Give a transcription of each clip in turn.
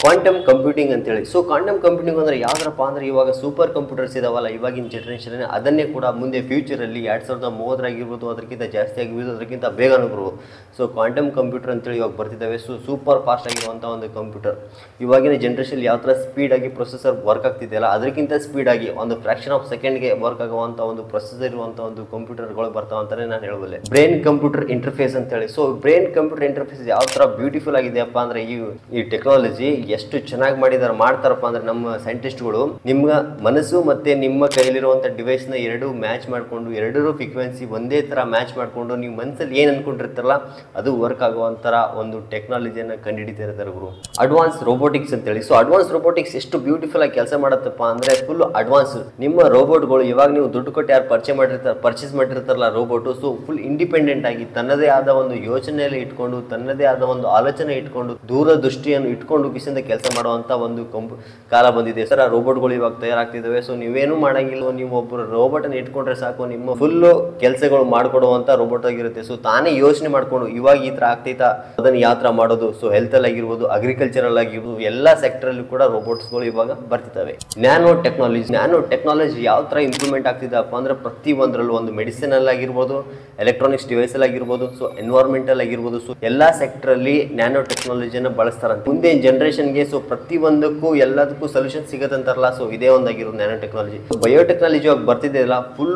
quantum computing ಅಂತೇಳಿ so quantum computing ಅಂದ್ರೆ ಯಾವ್ದಪ್ಪ ಅಂದ್ರೆ ಇವಾಗ ಸೂಪರ್ ಕಂಪ್ಯೂಟರ್ಸ್ ಇದಾವಲ್ಲ ಇವಾಗಿನ ಜನರೇಷನ್ ಅದನ್ನೇ ಕೂಡ ಮುಂದೆ ಫ್ಯೂಚರಲ್ಲಿ ಎರಡು ಸಾವಿರದ ಮೂವತ್ತರಾಗಿರ್ಬೋದು ಅದಕ್ಕಿಂತ ಜಾಸ್ತಿ ಆಗಿರ್ಬೋದು ಅದಕ್ಕಿಂತ ಬೇಗನೂ ಬರ್ಬೋದು ಸೊ ಕ್ವಾಂಟಮ್ ಕಂಪ್ಯೂಟರ್ ಅಂತೇಳಿ ಇವಾಗ ಬರ್ತಿದ್ದಾವೆ ಸೊ ಸೂಪರ್ ಫಾಸ್ಟ್ ಆಗಿರುವಂಥ ಒಂದು ಕಂಪ್ಯೂಟರ್ ಇವಾಗಿನ ಜನರೇಷನ್ ಯಾವ ಥರ ಸ್ಪೀಡಾಗಿ ಪ್ರೊಸೆಸರ್ ವರ್ಕ್ ಆಗ್ತಿದೆಯಲ್ಲ ಅದಕ್ಕಿಂತ ಸ್ಪೀಡಾಗಿ ಒಂದು ಫ್ರಾಕ್ಷನ್ ಆಫ್ ಸೆಕೆಂಡ್ಗೆ ವರ್ಕ್ ಆಗುವಂಥ ಒಂದು ಪ್ರೊಸೆಸರ್ ಇರುವಂಥ ಒಂದು ಕಂಪ್ಯೂಟರ್ಗಳು ಬರ್ತಾವೆ ಅಂತಲೇ ನಾನು ಹೇಳಬಲ್ಲೆ ಬ್ರೈನ್ ಕಂಪ್ಯೂಟರ್ ಇಂಟರ್ಫೇಸ್ ಅಂತೇಳಿ ಸೊ ಬ್ರೈನ್ ಕಂಪ್ಯೂಟರ್ ಇಂಟರ್ಫೇಸ್ ಯಾವ ಥರ ಬ್ಯೂಟಿಫುಲ್ ಆಗಿದೆಯಪ್ಪ ಅಂದ್ರೆ ಈ ಈ ಟೆಕ್ನಾಲಜಿ ಎಷ್ಟು ಚೆನ್ನಾಗಿ ಮಾಡಿದಾರೆ ಮಾಡ್ತಾರಪ್ಪ ಅಂದ್ರೆ ನಮ್ಮ ಸೈಂಟಿಸ್ಟ್ಗಳು ನಿಮ್ಮ ಮನಸ್ಸು ಮತ್ತೆ ನಿಮ್ಮ ಕೈಲಿರುವಂಥ ಡಿವೈಸ್ನ ಎರಡು ಮ್ಯಾಚ್ ಮಾಡಿಕೊಂಡು ಎರಡರೂ ಫ್ರೀಕ್ವೆನ್ಸಿ ಒಂದೇ ಥರ ಮ್ಯಾಚ್ ಮಾಡಿಕೊಂಡು ನೀವು ಮನಸ್ಸಲ್ಲಿ ಏನು ಅನ್ಕೊಂಡಿರ್ತಾರಲ್ಲ ಅದು ವರ್ಕ್ ಆಗುವಂಥರ ಒಂದು ಟೆಕ್ನಾಲಜಿಯನ್ನು ಕಂಡುಹಿಡಿತಾ ಇರ್ತಾರೆ ಗುರು ಅಡ್ವಾನ್ಸ್ ರೋಬೋಟಿಕ್ಸ್ ಅಂತೇಳಿ ಸೊ ಅಡ್ವಾನ್ಸ್ ರೋಬೋಟಿಕ್ಸ್ ಎಷ್ಟು ಬ್ಯೂಟಿಫುಲ್ ಆಗಿ ಕೆಲಸ ಮಾಡತ್ತಪ್ಪ ಅಂದ್ರೆ ಫುಲ್ ಅಡ್ವಾನ್ಸ್ ನಿಮ್ಮ ರೋಬೋಟ್ಗಳು ಇವಾಗ ನೀವು ದುಡ್ಡು ಕೊಟ್ಟು ಯಾರು ಪರ್ಚೇಸ್ ಮಾಡಿರ್ತಾರೆ ಪರ್ಚೇಸ್ ಮಾಡಿರ್ತಾರಲ್ಲ ರೋಬೋಟು ಸೊ ಫುಲ್ ಇಂಡಿಪೆಂಡೆಂಟ್ ಆಗಿ ತನ್ನದೇ ಆದ ಒಂದು ಯೋಚನೆಯಲ್ಲಿ ಇಟ್ಕೊಂಡು ತನ್ನದೇ ಆದ ಒಂದು ಆಲೋಚನೆ ಇಟ್ಕೊಂಡು ದೂರದೃಷ್ಟಿಯನ್ನು ಇಟ್ಕೊಂಡು ಕಿಸಿಂದ ಕೆಲಸ ಮಾಡುವಂತ ಒಂದು ಕಂಪ್ ಕಾಲ ಬಂದಿದೆ ಸರ್ ಆ ರೋಬೋಟ್ಗಳು ಇವಾಗ ತಯಾರಾಗ್ತಿದ್ದಾವೆ ಸೊ ನೀವೇನು ಮಾಡಂಗಿಲ್ಲ ನೀವು ಒಬ್ಬರು ರೋಬೋಟ್ ಅನ್ನು ಇಟ್ಕೊಂಡ್ರೆ ಸಾಕು ನಿಮ್ಮ ಫುಲ್ ಕೆಲಸಗಳು ಮಾಡ್ಕೊಡುವಂತ ರೋಬೋಟ್ ಆಗಿರುತ್ತೆ ಸೊ ತಾನೇ ಯೋಚನೆ ಮಾಡ್ಕೊಂಡು ಇವಾಗ ಈ ತರ ಆಗ್ತೈತಾ ಅದನ್ನ ಯಾವ ತರ ಮಾಡೋದು ಸೊ ಹೆಲ್ತ್ ಅಲ್ಲಿ ಆಗಿರ್ಬೋದು ಅಗ್ರಿಕಲ್ಚರಲ್ ಆಗಿರ್ಬೋದು ಎಲ್ಲಾ ಸೆಕ್ಟರ್ ಅಲ್ಲಿ ಕೂಡ ರೋಬೋಟ್ಸ್ಗಳು ಇವಾಗ ಬರ್ತಿದ್ದಾವೆ ನ್ಯಾನೋ ಟೆಕ್ನಾಲಜಿ ನ್ಯಾನೋ ಟೆಕ್ನಾಲಜಿ ಯಾವ ತರ ಇಂಪ್ರೂವ್ಮೆಂಟ್ ಆಗ್ತಿದೆಪ್ಪ ಅಂದ್ರೆ ಪ್ರತಿ ಒಂದರಲ್ಲೂ ಒಂದು ಮೆಡಿಸಿನ್ ಅಲ್ಲಿ ಆಗಿರ್ಬೋದು ಎಲೆಕ್ಟ್ರಾನಿಕ್ಸ್ ಡಿವೈಸ್ ಅಲ್ಲಿ ಆಗಿರ್ಬೋದು ಸೊ ಎನ್ವೈರ್ಮೆಂಟಲ್ ಆಗಿರ್ಬೋದು ಸೊ ಎಲ್ಲಾ ಸೆಕ್ಟರ್ ಅಲ್ಲಿ ನ್ಯಾನೋ ಟೆಕ್ನಾಲಜಿಯನ್ನು ಬಳಸ್ತಾರಂತೆ ಮುಂದೆ ಜನರೇಷನ್ಗೆ ಸೊ ಪ್ರತಿ ಒಂದಕ್ಕೂ ಎಲ್ಲದಕ್ಕೂ ಸೊಲ್ಯೂಷನ್ ಸಿಗತ್ತಂತಾರಲ್ಲ ಸೊ ಇದೇ ಒಂದಾಗಿರೋದು ನ್ಯಾನೋ ಟೆಕ್ನಾಲಜಿ ಬಯೋಟೆಕ್ನಾಲಜಿ ಇವಾಗ ಬರ್ತಿದೆಯಲ್ಲ ಫುಲ್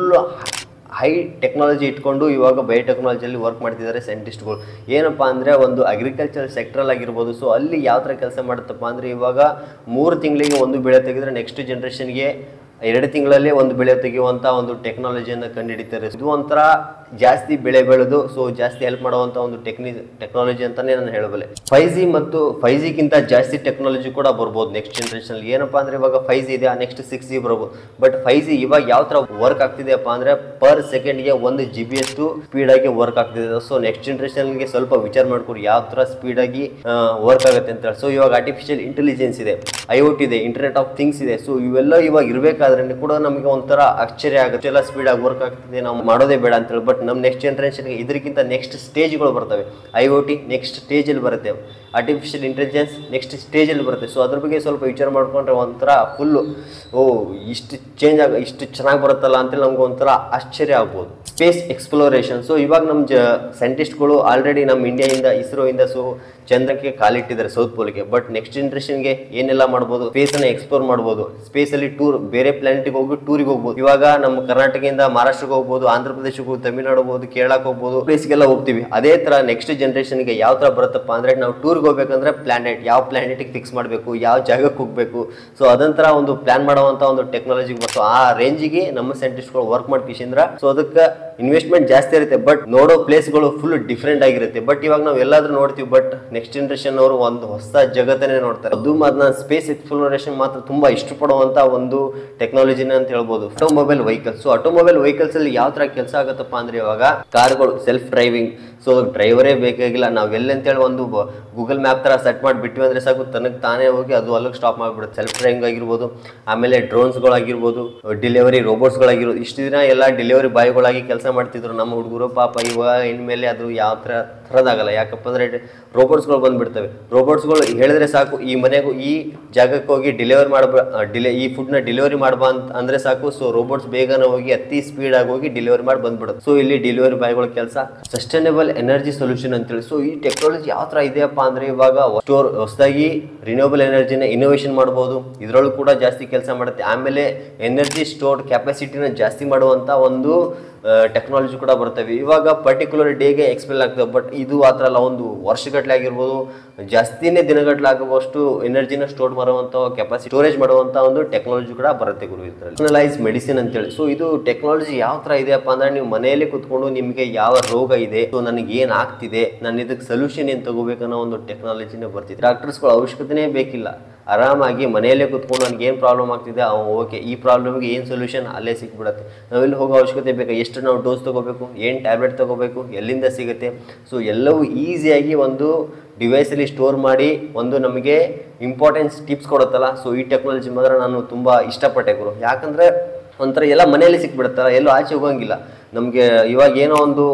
ಹೈ ಟೆಕ್ನಾಲಜಿ ಇಟ್ಕೊಂಡು ಇವಾಗ ಬಯೋಟೆಕ್ನಾಲಜಿಯಲ್ಲಿ ವರ್ಕ್ ಮಾಡ್ತಿದ್ದಾರೆ ಸೈಂಟಿಸ್ಟ್ಗಳು ಏನಪ್ಪ ಅಂದರೆ ಒಂದು ಅಗ್ರಿಕಲ್ಚರ್ ಸೆಕ್ಟ್ರಲ್ ಆಗಿರ್ಬೋದು ಸೊ ಅಲ್ಲಿ ಯಾವ ಥರ ಕೆಲಸ ಮಾಡುತ್ತಪ್ಪ ಅಂದರೆ ಇವಾಗ ಮೂರು ತಿಂಗಳಿಗೆ ಒಂದು ಬೆಳೆ ತೆಗೆದ್ರೆ ನೆಕ್ಸ್ಟ್ ಜನ್ರೇಷನ್ಗೆ ಎರಡು ತಿಂಗಳಲ್ಲೇ ಒಂದು ಬೆಳೆ ತೆಗೆಯುವಂಥ ಒಂದು ಟೆಕ್ನಾಲಜಿಯನ್ನು ಕಂಡುಹಿಡಿತಾರೆ ಇದು ಒಂಥರ ಜಾಸ್ತಿ ಬೆಳೆ ಬೆಳೆದು ಸೊ ಜಾಸ್ತಿ ಹೆಲ್ಪ್ ಮಾಡುವಂಥ ಒಂದು ಟೆಕ್ನಿ ಟೆಕ್ನಾಲಜಿ ಅಂತಲೇ ನಾನು ಹೇಳಬಲ್ಲೆ ಫೈವ್ ಜಿ ಮತ್ತು ಫೈವ್ ಜಿಗಿಂತ ಜಾಸ್ತಿ ಟೆಕ್ನಾಲಜಿ ಕೂಡ ಬರ್ಬೋದು ನೆಕ್ಸ್ಟ್ ಜನ್ರೇಷನ್ ಏನಪ್ಪ ಅಂದರೆ ಇವಾಗ ಫೈವ್ ಜಿ ಇದೆ ನೆಕ್ಸ್ಟ್ ಸಿಕ್ಸ್ ಜಿ ಬರ್ಬೋದು ಬಟ್ ಫೈವ್ ಜಿ ಇವಾಗ ಯಾವ ಥರ ವರ್ಕ್ ಆಗ್ತಿದೆಯಪ್ಪ ಅಂದರೆ ಪರ್ ಸೆಕೆಂಡ್ಗೆ ಒಂದು ಜಿ ಬಿ ಅಷ್ಟು ಸ್ಪೀಡಾಗಿ ವರ್ಕ್ ಆಗ್ತಿದೆ ಸೊ ನೆಕ್ಸ್ಟ್ ಜನ್ರೇಷನ್ಗೆ ಸ್ವಲ್ಪ ವಿಚಾರ ಮಾಡ್ಕೊಡಿ ಯಾವ ಥರ ಸ್ಪೀಡಾಗಿ ವರ್ಕ್ ಆಗುತ್ತೆ ಅಂತ ಹೇಳಿ ಸೊ ಇವಾಗ ಆರ್ಟಿಫಿಷಿಯಲ್ ಇಂಟೆಲಿಜೆನ್ಸ್ ಇದೆ ಐ ಒ ಟಿ ಇದೆ ಇಂಟರ್ನೆಟ್ ಆಫ್ ಥಿಂಗ್ಸ್ ಇದೆ ಸೊ ಇವೆಲ್ಲ ಇವಾಗ ಇರಬೇಕಾದ್ರೆ ಕೂಡ ನಮಗೆ ಒಂಥರ ಆಶ್ಚರ್ಯ ಆಗುತ್ತೆ ಎಲ್ಲ ಸ್ಪೀಡಾಗಿ ವರ್ಕ್ ಆಗ್ತಿದೆ ನಾವು ಮಾಡೋದೇ ಬೇಡ ಅಂತೇಳಿ ಬಟ್ ನಮ್ಮ ನೆಕ್ಸ್ಟ್ ಜನ್ರೇಷನ್ಗೆ ಇದಕ್ಕಿಂತ ನೆಕ್ಸ್ಟ್ ಸ್ಟೇಜ್ಗಳು ಬರ್ತವೆ ಐ ಒ ಟಿ ನೆಕ್ಸ್ಟ್ ಸ್ಟೇಜಲ್ಲಿ ಬರುತ್ತೆ ಆರ್ಟಿಫಿಷಿಯಲ್ ಇಂಟೆಲಿಜೆನ್ಸ್ ನೆಕ್ಸ್ಟ್ ಸ್ಟೇಜಲ್ಲಿ ಬರುತ್ತೆ ಸೊ ಅದ್ರ ಬಗ್ಗೆ ಸ್ವಲ್ಪ ವಿಚಾರ ಮಾಡ್ಕೊಂಡ್ರೆ ಒಂಥರ ಫುಲ್ಲು ಓ ಇಷ್ಟು ಚೇಂಜ್ ಆಗ ಇಷ್ಟು ಚೆನ್ನಾಗಿ ಬರುತ್ತಲ್ಲ ಅಂತೇಳಿ ನಮ್ಗೆ ಒಂಥರ ಆಶ್ಚರ್ಯ ಆಗ್ಬೋದು ಸ್ಪೇಸ್ ಎಕ್ಸ್ಪ್ಲೋರೇಷನ್ ಸೊ ಇವಾಗ ನಮ್ಮ ಜ ಸೈಂಟಿಸ್ಟ್ಗಳು ಆಲ್ರೆಡಿ ನಮ್ಮ ಇಂಡಿಯಾಯಿಂದ ಇಸ್ರೋಯಿಂದ ಸೊ ಚಂದ್ರಕ್ಕೆ ಕಾಲಿಟ್ಟಿದ್ದಾರೆ ಸೌತ್ ಪೋಲ್ಗೆ ಬಟ್ ನೆಕ್ಸ್ಟ್ ಜನ್ರೇಷನ್ಗೆ ಏನೆಲ್ಲ ಮಾಡ್ಬೋದು ಸ್ಪೇಸನ್ನು ಎಕ್ಸ್ಪ್ಲೋರ್ ಮಾಡ್ಬೋದು ಸ್ಪೇಸಲ್ಲಿ ಟೂರ್ ಬೇರೆ ಪ್ಲಾನೆಟ್ಗೆ ಹೋಗಿ ಟೂರಿಗೆ ಹೋಗ್ಬೋದು ಇವಾಗ ನಮ್ಮ ಕರ್ನಾಟಕದಿಂದ ಮಹಾರಾಷ್ಟ್ರಕ್ಕೆ ಹೋಗ್ಬೋದು ಆಂಧ್ರ ಪ್ರದೇಶಕ್ಕೆ ಹೋಗಿ ತಮಿಳ್ನಾಡು ಹೋಗ್ಬೋದು ಕೇರಳಕ್ಕೆ ಹೋಗ್ಬೋದು ಪ್ಲೇಸ್ಗೆಲ್ಲ ಹೋಗ್ತೀವಿ ಅದೇ ಥರ ನೆಕ್ಸ್ಟ್ ಜನ್ರೇಷನ್ಗೆ ಯಾವ ಥರ ಬರುತ್ತಪ್ಪ ಅಂದರೆ ನಾವು ಟೂರ್ಗೆ ಹೋಗ್ಬೇಕಂದ್ರೆ ಪ್ಲಾನೆಟ್ ಯಾವ ಪ್ಲಾನೆಟಿಗೆ ಫಿಕ್ಸ್ ಮಾಡಬೇಕು ಯಾವ ಜಾಗಕ್ಕೆ ಹೋಗಬೇಕು ಸೊ ಅದಂತರ ಒಂದು ಪ್ಲಾನ್ ಮಾಡುವಂಥ ಒಂದು ಟೆಕ್ನಾಲಜಿ ಬರ್ತು ಆ ರೇಂಜಿಗೆ ನಮ್ಮ ಸೈಂಟಿಸ್ಟ್ಗಳು ವರ್ಕ್ ಮಾಡಿ ಕಿಶಿಂದ್ರ ಸೊ ಅದಕ್ಕೆ ಇನ್ವೆಸ್ಟ್ಮೆಂಟ್ ಜಾಸ್ತಿ ಇರುತ್ತೆ ಬಟ್ ನೋಡೋ ಪ್ಲೇಸ್ಗಳು ಫುಲ್ ಡಿಫ್ರೆಂಟ್ ಆಗಿರುತ್ತೆ ಬಟ್ ಇವಾಗ ನಾವು ಎಲ್ಲಾದ್ರೂ ನೋಡ್ತೀವಿ ಬಟ್ ನೆಕ್ಸ್ಟ್ ಜನರೇಷನ್ ಅವರು ಒಂದು ಹೊಸ ಜಗತ್ತನ್ನೇ ನೋಡ್ತಾರೆ ಅದು ಅದನ್ನ ಸ್ಪೇಸ್ ಎಕ್ಸ್ಪ್ಲೋರೇಷನ್ ಮಾತ್ರ ತುಂಬಾ ಇಷ್ಟಪಡುವಂತ ಒಂದು ಟೆಕ್ನಾಲಜಿನ ಅಂತ ಹೇಳ್ಬೋದು automobile vehicles so automobile vehicles ಅಲ್ಲಿ ಯಾವ ತರ ಕೆಲಸ ಆಗತ್ತಪ್ಪ ಅಂದ್ರೆ ಇವಾಗ ಕಾರ್ಗಳು ಸೆಲ್ಫ್ ಡ್ರೈವಿಂಗ್ ಸೊ ಡ್ರೈವರೇ ಬೇಕಾಗಿಲ್ಲ ನಾವು ಎಲ್ಲಂತೇಳಿ ಒಂದು ಗೂಗಲ್ ಮ್ಯಾಪ್ ತರ ಸೆಟ್ ಮಾಡಿ ಬಿಟ್ವಿ ಅಂದ್ರೆ ಸಾಕು ತನಗೆ ತಾನೇ ಹೋಗಿ ಅದು ಅಲ್ಲಿಗೆ ಸ್ಟಾಪ್ ಮಾಡಿಬಿಡುತ್ತೆ ಸೆಲ್ಫ್ ಡ್ರೈವಿಂಗ್ ಆಗಿರ್ಬೋದು ಆಮೇಲೆ ಡ್ರೋನ್ಸ್ಗಳಾಗಿರ್ಬೋದು ಡೆಲಿವರಿ ರೋಬೋಟ್ಸ್ಗಳಾಗಿರ್ಬೋದು ಇಷ್ಟು ದಿನ ಎಲ್ಲ ಡೆಲಿವರಿ ಬಾಯ್ಗಳಾಗಿ ಕೆಲಸ ಮಾಡ್ತಿದ್ರು ನಮ್ಮ ಹುಡುಗರು ಪಾಪ ಇವಾಗ ಇನ್ಮೇಲೆ ಅದು ಯಾವ ಥರ ಥರದಾಗಲ್ಲ ಯಾಕಪ್ಪ ಅಂದರೆ ರೋಬೋಟ್ಸ್ಗಳು ಬಂದ್ಬಿಡ್ತವೆ ರೋಬೋಟ್ಸ್ಗಳು ಹೇಳಿದ್ರೆ ಸಾಕು ಈ ಮನೆಗೂ ಈ ಜಾಗಕ್ಕೆ ಹೋಗಿ ಡೆಲಿವರಿ ಮಾಡಬ ಡಿಲೆ ಈ ಫುಡ್ನ ಡೆಲಿವರಿ ಮಾಡ್ಬಾ ಅಂತ ಅಂದರೆ ಸಾಕು ಸೊ ರೋಬೋಟ್ಸ್ ಬೇಗನೆ ಹೋಗಿ ಅತಿ ಸ್ಪೀಡಾಗಿ ಹೋಗಿ ಡೆಲಿವರಿ ಮಾಡಿ ಬಂದ್ಬಿಡುತ್ತೆ ಸೊ ಇಲ್ಲಿ ಡೆಲಿವರಿ ಬಾಯ್ಗಳ ಕೆಲಸ ಸಸ್ಟೈನಬಲ್ ಎನರ್ಜಿ ಸೊಲ್ಯೂಷನ್ ಅಂತೇಳಿ ಸೊ ಈ ಟೆಕ್ನಾಲಜಿ ಯಾವ ಥರ ಇದೆಯಪ್ಪ ಅಂದರೆ ಇವಾಗ ಸ್ಟೋರ್ ಹೊಸದಾಗಿ ರಿನ್ಯೂವಬಲ್ ಎನರ್ಜಿನ ಇನೋವೇಷನ್ ಮಾಡ್ಬೋದು ಇದರೊಳಗೆ ಕೂಡ ಜಾಸ್ತಿ ಕೆಲಸ ಮಾಡುತ್ತೆ ಆಮೇಲೆ ಎನರ್ಜಿ ಸ್ಟೋರ್ ಕೆಪಾಸಿಟಿನ ಜಾಸ್ತಿ ಮಾಡುವಂಥ ಒಂದು ಟೆಕ್ನಾಲಜಿ ಕೂಡ ಬರ್ತವೆ ಇವಾಗ ಪರ್ಟಿಕ್ಯುಲರ್ ಡೇಗೆ ಎಕ್ಸ್ಪೆಲ್ ಆಗ್ತದೆ ಬಟ್ ಇದು ಆ ಥರ ಅಲ್ಲ ಒಂದು ವರ್ಷಗಟ್ಟಲೆ ಆಗಿರ್ಬೋದು ಜಾಸ್ತಿನೇ ದಿನಗಟ್ಟಲೆ ಆಗುವಷ್ಟು ಎನರ್ಜಿನ ಸ್ಟೋರ್ ಮಾಡುವಂಥ ಕೆಪಾಸಿಟಿ ಸ್ಟೋರೇಜ್ ಮಾಡುವಂಥ ಒಂದು ಟೆಕ್ನಾಲಜಿ ಕೂಡ ಬರುತ್ತೆ ಗುರು ಇದರಲ್ಲಿ ಪರ್ಸನಲೈಸ್ ಮೆಡಿಸಿನ್ ಅಂತೇಳಿ ಸೊ ಇದು ಟೆಕ್ನಾಲಜಿ ಯಾವ ಥರ ಇದೆಯಪ್ಪ ಅಂದ್ರೆ ನೀವು ಮನೆಯಲ್ಲಿ ಕುತ್ಕೊಂಡು ನಿಮಗೆ ಯಾವ ರೋಗ ಇದೆ ಸೊ ನನಗೆ ಏನು ಆಗ್ತಿದೆ ನಾನು ಇದಕ್ಕೆ ಸೊಲ್ಯೂಷನ್ ಏನು ತಗೋಬೇಕನ್ನೋ ಒಂದು ಟೆಕ್ನಾಲಜಿನೇ ಬರ್ತಿದೆ ಡಾಕ್ಟರ್ಸ್ಗಳ ಅವಶ್ಯಕತೆನೇ ಬೇಕಿಲ್ಲ ಆರಾಮಾಗಿ ಮನೆಯಲ್ಲೇ ಕುತ್ಕೊಂಡು ನನಗೆ ಏನು ಪ್ರಾಬ್ಲಮ್ ಆಗ್ತಿದೆ ಓಕೆ ಈ ಪ್ರಾಬ್ಲಮ್ಗೆ ಏನು ಸೊಲ್ಯೂಷನ್ ಅಲ್ಲೇ ಸಿಕ್ಬಿಡುತ್ತೆ ನಾವೆಲ್ಲಿ ಹೋಗೋ ಅವಶ್ಯಕತೆ ಬೇಕಾ ಎಷ್ಟು ನಾವು ಡೋಸ್ ತೊಗೋಬೇಕು ಏನು ಟ್ಯಾಬ್ಲೆಟ್ ತೊಗೋಬೇಕು ಎಲ್ಲಿಂದ ಸಿಗುತ್ತೆ ಸೊ ಎಲ್ಲವೂ ಈಸಿಯಾಗಿ ಒಂದು ಡಿವೈಸಲ್ಲಿ ಸ್ಟೋರ್ ಮಾಡಿ ಒಂದು ನಮಗೆ ಇಂಪಾರ್ಟೆನ್ಸ್ ಟಿಪ್ಸ್ ಕೊಡುತ್ತಲ್ಲ ಸೊ ಈ ಟೆಕ್ನಾಲಜಿ ಮಾತ್ರ ನಾನು ತುಂಬ ಇಷ್ಟಪಟ್ಟೆ ಗುರು ಯಾಕಂದರೆ ಒಂಥರ ಎಲ್ಲ ಮನೆಯಲ್ಲಿ ಸಿಕ್ಬಿಡುತ್ತಲ್ಲ ಎಲ್ಲೂ ಆಚೆ ಹೋಗಂಗಿಲ್ಲ ನಮಗೆ ಇವಾಗ ಏನೋ ಒಂದು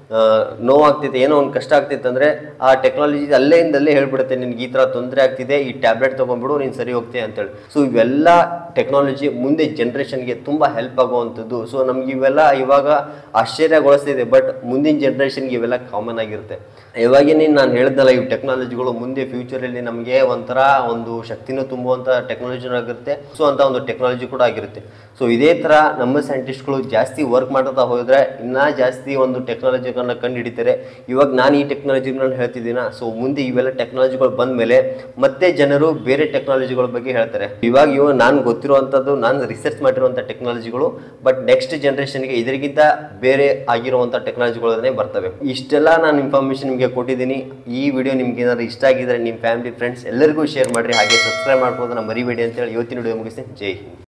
ನೋವಾಗ್ತಿದೆ ಏನೋ ಒಂದು ಕಷ್ಟ ಆಗ್ತಿತ್ತು ಅಂದರೆ ಆ ಟೆಕ್ನಾಲಜಿ ಅಲ್ಲೇ ಇಂದಲ್ಲೇ ಹೇಳ್ಬಿಡುತ್ತೆ ನಿನ್ಗೆ ಈ ಥರ ತೊಂದರೆ ಆಗ್ತಿದೆ ಈ ಟ್ಯಾಬ್ಲೆಟ್ ತೊಗೊಂಡ್ಬಿಡು ನೀನು ಸರಿ ಹೋಗ್ತೀಯ ಅಂತೇಳಿ ಸೊ ಇವೆಲ್ಲ ಟೆಕ್ನಾಲಜಿ ಮುಂದೆ ಜನ್ರೇಷನ್ಗೆ ತುಂಬ ಹೆಲ್ಪ್ ಆಗುವಂಥದ್ದು ಸೊ ನಮ್ಗೆ ಇವೆಲ್ಲ ಇವಾಗ ಆಶ್ಚರ್ಯಗೊಳಿಸ್ತಿದೆ ಬಟ್ ಮುಂದಿನ ಜನ್ರೇಷನ್ಗೆ ಇವೆಲ್ಲ ಕಾಮನ್ ಆಗಿರುತ್ತೆ ಇವಾಗಿನೇ ನಾನು ಹೇಳಿದ್ನಲ್ಲ ಈ ಟೆಕ್ನಾಲಜಿಗಳು ಮುಂದೆ ಫ್ಯೂಚರಲ್ಲಿ ನಮಗೆ ಒಂಥರ ಒಂದು ಶಕ್ತಿನೂ ತುಂಬುವಂಥ ಟೆಕ್ನಾಲಜಿನೂ ಆಗಿರುತ್ತೆ ಸೊ ಅಂತ ಒಂದು ಟೆಕ್ನಾಲಜಿ ಕೂಡ ಆಗಿರುತ್ತೆ ಸೊ ಇದೇ ಥರ ನಮ್ಮ ಸೈಂಟಿಸ್ಟ್ಗಳು ಜಾಸ್ತಿ ವರ್ಕ್ ಮಾಡ್ತಾ ಹೋದರೆ ಇನ್ನೂ ಜಾಸ್ತಿ ಒಂದು ಟೆಕ್ನಾಲಜಿಗಳನ್ನ ಕಂಡು ಹಿಡಿತಾರೆ ಇವಾಗ ನಾನು ಈ ಟೆಕ್ನಾಲಜಿಗಳನ್ನ ಹೇಳ್ತಿದ್ದೀನ ಸೊ ಮುಂದೆ ಇವೆಲ್ಲ ಟೆಕ್ನಾಲಜಿಗಳು ಬಂದ ಮೇಲೆ ಮತ್ತೆ ಜನರು ಬೇರೆ ಟೆಕ್ನಾಲಜಿಗಳ ಬಗ್ಗೆ ಹೇಳ್ತಾರೆ ಇವಾಗ ಇವ ನಾನು ಗೊತ್ತಿರುವಂಥದ್ದು ನಾನು ರಿಸರ್ಚ್ ಮಾಡಿರುವಂಥ ಟೆಕ್ನಾಲಜಿಗಳು ಬಟ್ ನೆಕ್ಸ್ಟ್ ಜನ್ರೇಷನ್ಗೆ ಇದರಿಗಿಂತ ಬೇರೆ ಆಗಿರುವಂಥ ಟೆಕ್ನಾಲಜಿಗಳನ್ನೇ ಬರ್ತವೆ ಇಷ್ಟೆಲ್ಲ ನಾನು ಇನ್ಫಾರ್ಮೇಷನ್ ನಿಮಗೆ ಕೊಟ್ಟಿದ್ದೀನಿ ಈ ವಿಡಿಯೋ ನಿಮ್ಗೆ ಏನಾದ್ರು ಇಷ್ಟ ಆಗಿದ್ರೆ ನಿಮ್ಮ ಫ್ಯಾಮಿಲಿ ಫ್ರೆಂಡ್ಸ್ ಎಲ್ಲರಿಗೂ ಶೇರ್ ಮಾಡಿರಿ ಹಾಗೆ ಸಬ್ಸ್ಕ್ರೈಬ್ ಮಾಡ್ಕೋದನ್ನ ಮರಿಬೇಡಿ ಅಂತೇಳಿ ಇವತ್ತಿನ ವಿಡಿಯೋ ಮುಗಿಸ್ತೀನಿ ಜೈ ಹಿಂದ್